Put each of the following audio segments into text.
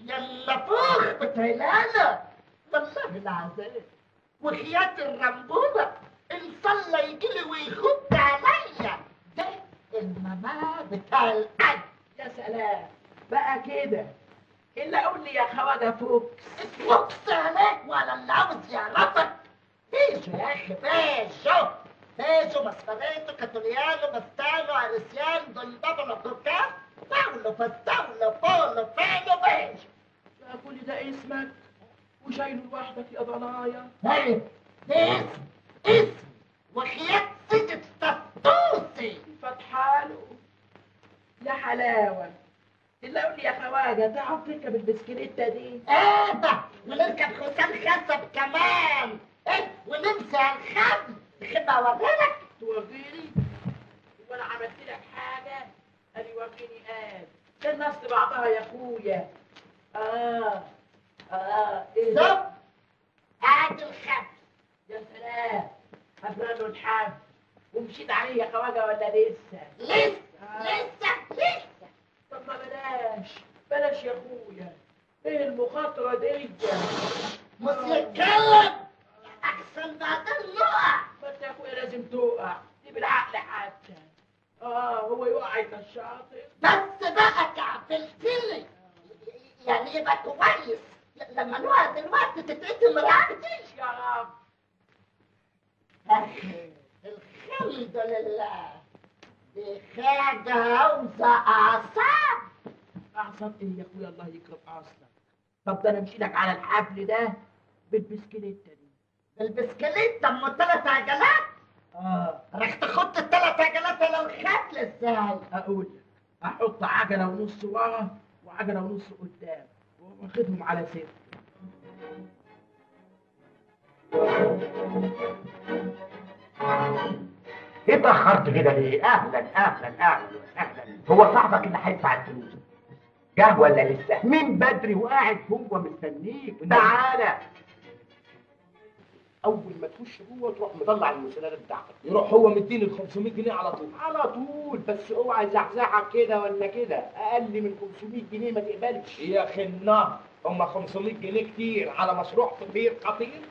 يلا فوق بتهيلانا والله العذاب وخيات الرمبوبة إن صلى يجيلي ويخد عليا ده الممات بتاع القلب يا سلام بقى كده الا قول لي يا خواجه فوق فوكس عليك ولا اللي عاوز يعرفك فيشو يا اخي فيشو فيشو مسفريتو كاتوليانو باستانو اريسيان دوندابلو تركان باولو باستاولو بولو فينو فيشو يا كل ده اسمك وشايله لوحدك يا ضنايا ايه ده اسم اسم وخيات سيدة فتوسي فتحاله يا حلاوه الا قول لي يا خواجه تعرف تركب البسكليته دي ايه ده ونركب حسام خشب كمان ايه ونمشي على الخد تحب اوريلك توريني وانا عملت لك حاجه قال وريني قال ده الناس بعضها يا اخويا اه اه ايه ده؟ شوف ادي الخد يا سلام هبرانه الحب ومشيت عليه يا خواجه ولا لسه لسه لسه لسه طب ما بلاش بلاش يا اخويا ايه المخاطره دي مش يتكلم احسن بعدين يقع ما انت يا اخويا لازم تقع دي بالعقل حتى اه هو يقع الشاطئ بس بقى كعبلتلي يعني يبقى كويس لما نقع دلوقتي تتقسم رقبتي يا رب أخي الحمد لله دي حاجة عاوزة أعصاب اعصاب ايه يا اخويا الله يكرم اصلك طب ده انا امشي لك على الحبل ده بالبسكليته دي البسكليت طب ما ثلاث عجلات اه راح تاخد الثلاث عجلات لو خدل ازاي اقول لك احط عجله ونص ورا وعجله ونص قدام واخدهم على ست ايه اتاخرت كده ليه؟ اهلا اهلا اهلا اهلا هو صاحبك اللي هيدفع الفلوس جه ولا لسه؟ من بدري وقاعد هو مستنيك تعالى اول ما تخش جوه تروح مطلع المسدات بتاعتك يروح هو مديني ال 500 جنيه على طول على طول بس اوعى يزحزحك كده ولا كده اقل من 500 جنيه ما تقبلش يا اخي النار هم 500 جنيه كتير على مشروع فطير خطير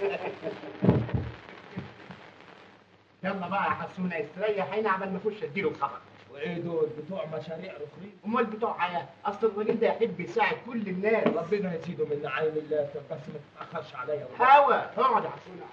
يلا بقى يا حسونه استريح هنا عبال ما اخش اديله الخبر وايه دول بتوع مشاريع رخيص امال بتوع ايه اصل الراجل ده يحب يساعد كل الناس ربنا يزيده من نعيم الله بس ما تتاخرش عليا هوا اقعد يا حسونه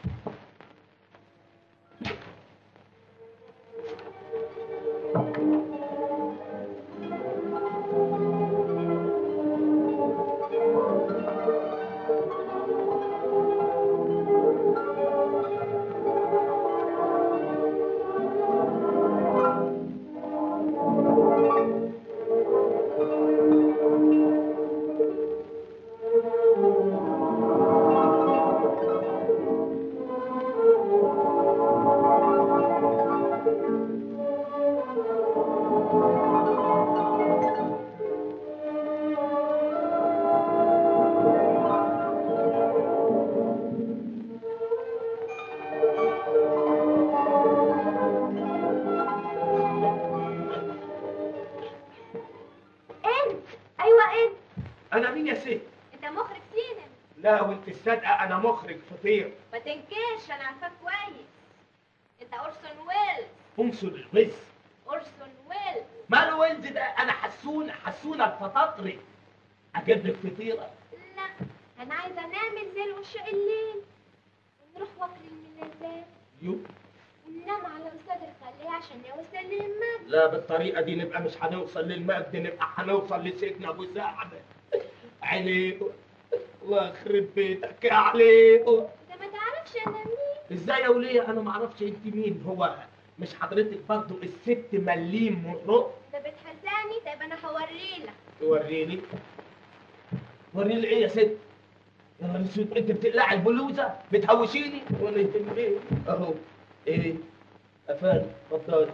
انت ايوه انت انا مين يا ست انت مخرج سينما لا وانت الصادقه انا مخرج فطير ما تنكرش انا عارفاك كويس انت اورسون ويلز انصر الوز اورسون ويلز ماله ويلز ده انا حسونه حسونه الفطاطري اجيب لك فطيره لا انا عايزه نعمل زي العشاق الليل ونروح وكر الملذات يو وننام على استاذ الخليه عشان يوصل للمجد لا بالطريقه دي نبقى مش هنوصل للمجد نبقى هنوصل لسجن ابو سعد عليك الله يخرب بيتك يا عليك انت ما تعرفش انا مين ازاي يا وليه انا ما اعرفش انت مين هو مش حضرتك برضو الست مليم مرق انت بتحزني طيب انا هوريلك وريني وريني ايه يا ست يا نهار اسود انت بتقلعي البلوزه بتهوشيني وانا يهمني ايه اهو ايه افندم اتفضلي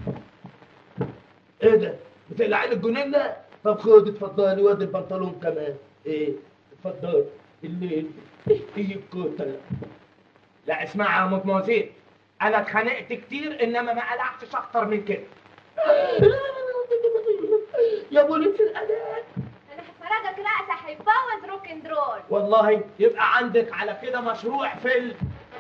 ايه ده بتقلعي لي الجنينه طب خد اتفضلي وادي البنطلون كمان ايه اتفضلي الليل ايه الكتله لا اسمعي يا مدموزيل انا اتخانقت كتير انما ما قلعتش اكتر من كده يا بوليس الاداء انا هفرجك رقصه هيبوظ روك اند رول والله يبقى عندك على كده مشروع فيلم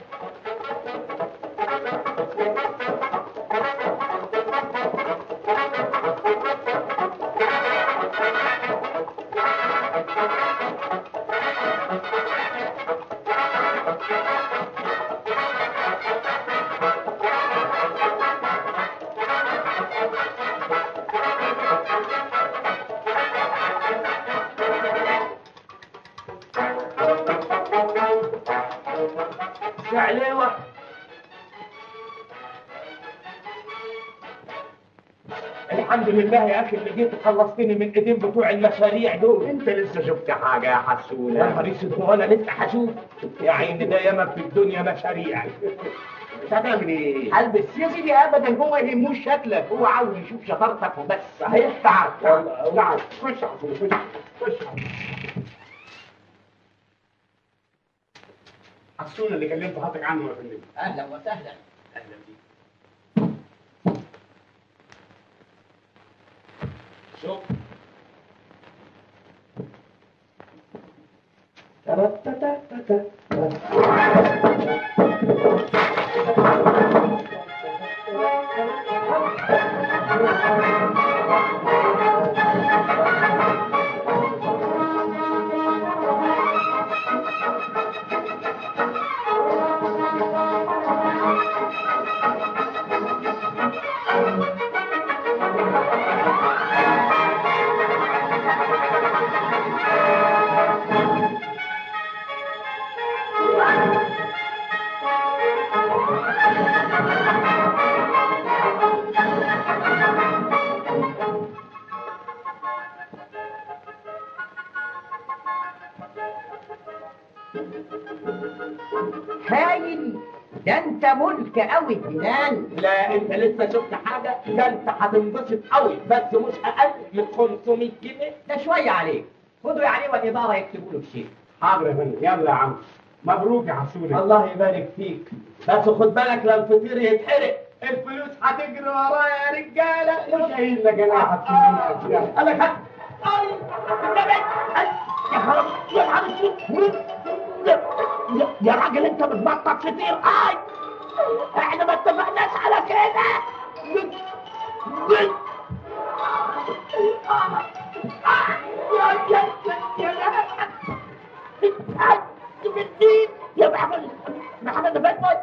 شعليوة الحمد لله يا اخي اللي جيت خلصتني من ايدين بتوع المشاريع دول انت لسه شفت حاجه يا يا حسونه نهار اسود هو انا لسه هشوف يا عيني ده ياما في الدنيا مشاريع مش هتعمل ايه؟ هلبس يا سيدي ابدا هو يهموش شكلك هو عاوز يشوف شطارتك وبس صحيح تعال تعال تعال خش على طول، خش خش حسون اللي كلمت حضرتك عنه يا فندم اهلا وسهلا اهلا بيك شوف هايل ده انت ملك قوي جنان لا انت لسه شفت حاجه ده انت هتنبسط قوي بس مش اقل من 500 جنيه ده شويه عليك خدوا يعني والاداره يكتبوا له الشيك حاضر يا فندم يلا يا عم مبروك يا حسون الله يبارك فيك بس خد بالك لو الفطير يتحرق الفلوس هتجري ورايا يا رجاله مش قايل لك انا يا حسون انا خدت اي النبي أي، يا خلاص يا نهار اسود يا- يا- يا راجل انت بتبطل فطير اي احنا ما اتفقناش على كده يا يا يا يا بالدين يا محمد محمد بنموت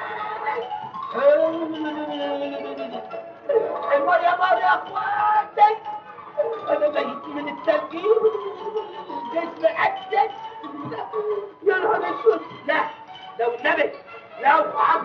المية نار يا اخواتي انا ميت من التلقيم جسمي عدت يا نهار اسود لا لو النبي لو عم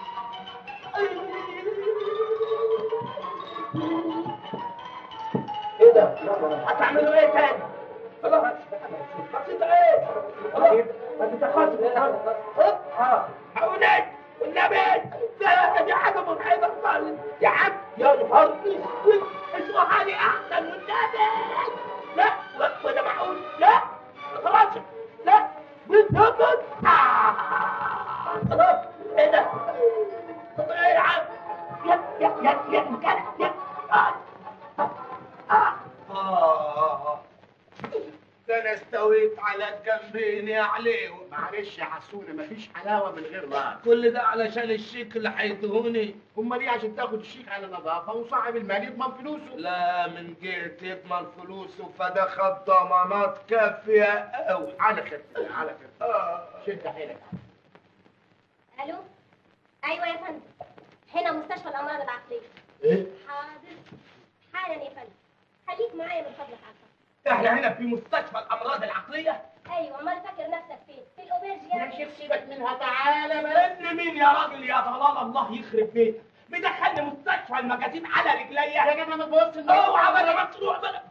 ايه ده؟ هتعملوا ايه تاني؟ خلاص بسيطة ايه؟ خلاص ما تتخذش اه حولي والنبي لا دي حاجة مرعبة خالص يا عم يا نهار اسود اسمها لي احسن والنبي لا وده معقول لا خلاص لا بالضبط آه. خلاص ايه ده؟ طب ايه يا عم؟ يا يا يا يا يا يا آه. آه. آه. ده انا استويت على الجنبين يا عليو معلش يا حسونه مفيش حلاوه من غير راس كل ده علشان الشيك اللي هيدهوني امال ايه عشان تاخد الشيك على نظافه وصاحب المال يضمن فلوسه لا من جهة يضمن فلوسه فده خد ضمانات كافية قوي على خير على خير آه. شد حيلك الو ايوه يا فندم هنا مستشفى الامراض العقليه ايه حاضر حالا يا فندم خليك معايا من فضلك على الخط احنا هنا في مستشفى الامراض العقلية ايوه امال فاكر نفسك فين في الاوبرج يا يا ابني. شيخ سيبك منها تعالى بس ابن مين يا راجل يا ضلال الله يخرب بيتك مدخلني مستشفى المجازين على رجليا يا جدع ما تبص اوعى بلا مطلوع بلا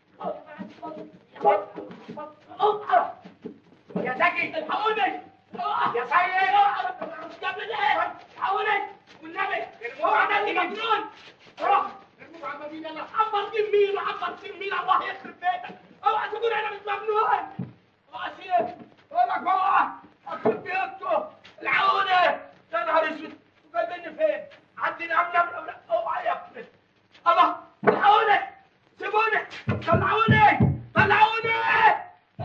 يا زكي الحقوني يا سيد مش قبل ايه الحقوني والنبي اوعى نادي مجنون روح عبر دين مين وعبر دين مين الله يخرب بيتك اوعى تقول انا مش مجنون اوعى سيب اقول لك اوعى اخرب بيتكم العوني يا نهار اسود وجايبيني فين؟ عندي نعم نعم نعم اوعى يا ابني الله الحقوني سيبوني طلعوني طلعوني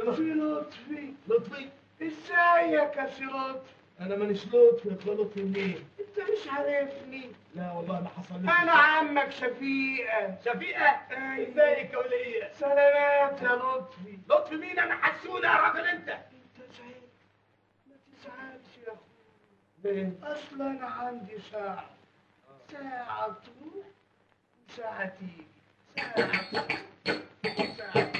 سي لطفي لطفي ازيك يا سي لطفي انا مانيش لطفي يا لطفي منين انت مش عارفني لا والله ما حصل لي انا عمك شفيقه شفيقه ازيك يا وليه سلامات يا لطفي لطفي مين انا حسونه يا راجل انت انت زعلت ما تزعلش يا اخويا ليه اصلا انا عندي ساعه ساعه تروح وساعه تيجي ساعه تروح وساعه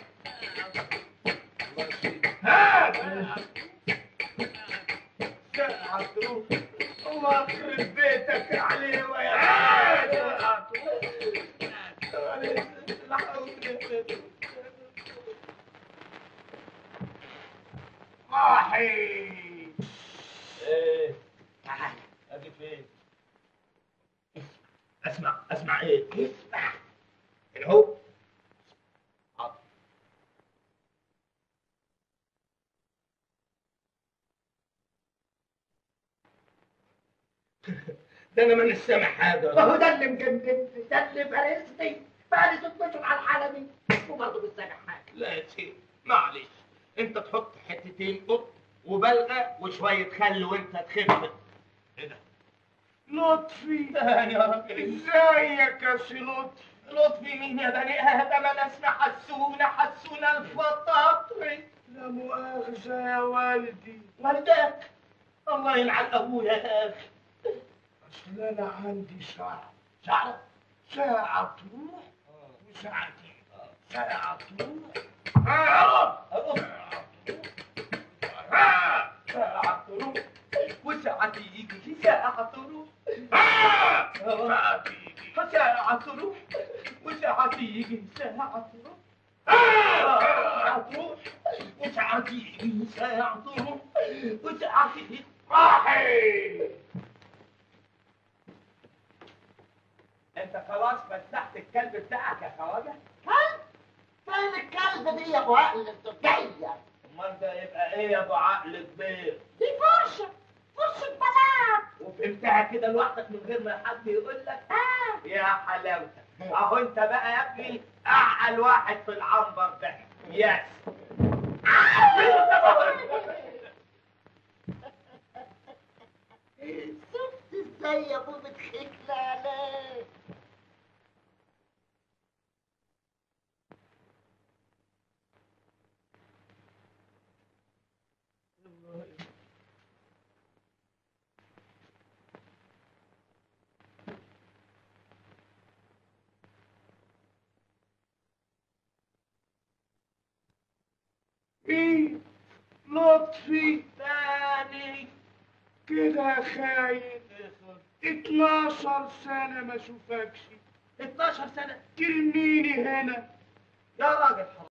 هات ساعة تروح الله يخرب بيتك عليه ويا هات ساعة تروح لا حول ولا قوة صاحي ايه تعال ادي فين اسمع اسمع ايه اسمع هنا هو حاضر. ده انا مانيش سامع حاجه ما هو ده اللي مجنني ده اللي فارسني بقالي ست اشهر على الحاله دي وبرضه مش سامع حاجه لا يا سيدي معلش انت تحط حتتين قط وبلغه وشويه خل وانت تخف ايه ده لطفي يا راجل ازيك يا سي لطفي لطفي مين يا بني ادم انا اسمي حسونه حسونه الفطاطري لا مؤاخذه يا والدي والدك الله يلعن ابويا يا اخي اصل انا عندي ساعه ساعه ساعه تروح وساعه تيجي ساعه تروح ساعة تروح وساعة تيجي ساعة تروح ساعة تيجي ساعة تروح وساعة تيجي ساعة تروح ساعة تروح وساعة تيجي ساعة تروح وساعة تيجي راحي انت خلاص فتحت الكلب بتاعك يا خواجه كلب فين الكلب دي يا ابو عقل الدكيه امال ده يبقى ايه يا ابو عقل كبير دي فرشه فرشه بنات وفهمتها كده لوحدك من غير ما حد يقول لك آه. يا حلاوتك اهو انت بقى يا ابني اعقل واحد في العنبر ده يس شفت ازاي يا ابو بتخيك عليه مين لطفي تاني كده خاين 12 سنة ما اشوفكش 12 سنة ترميني هنا يا راجل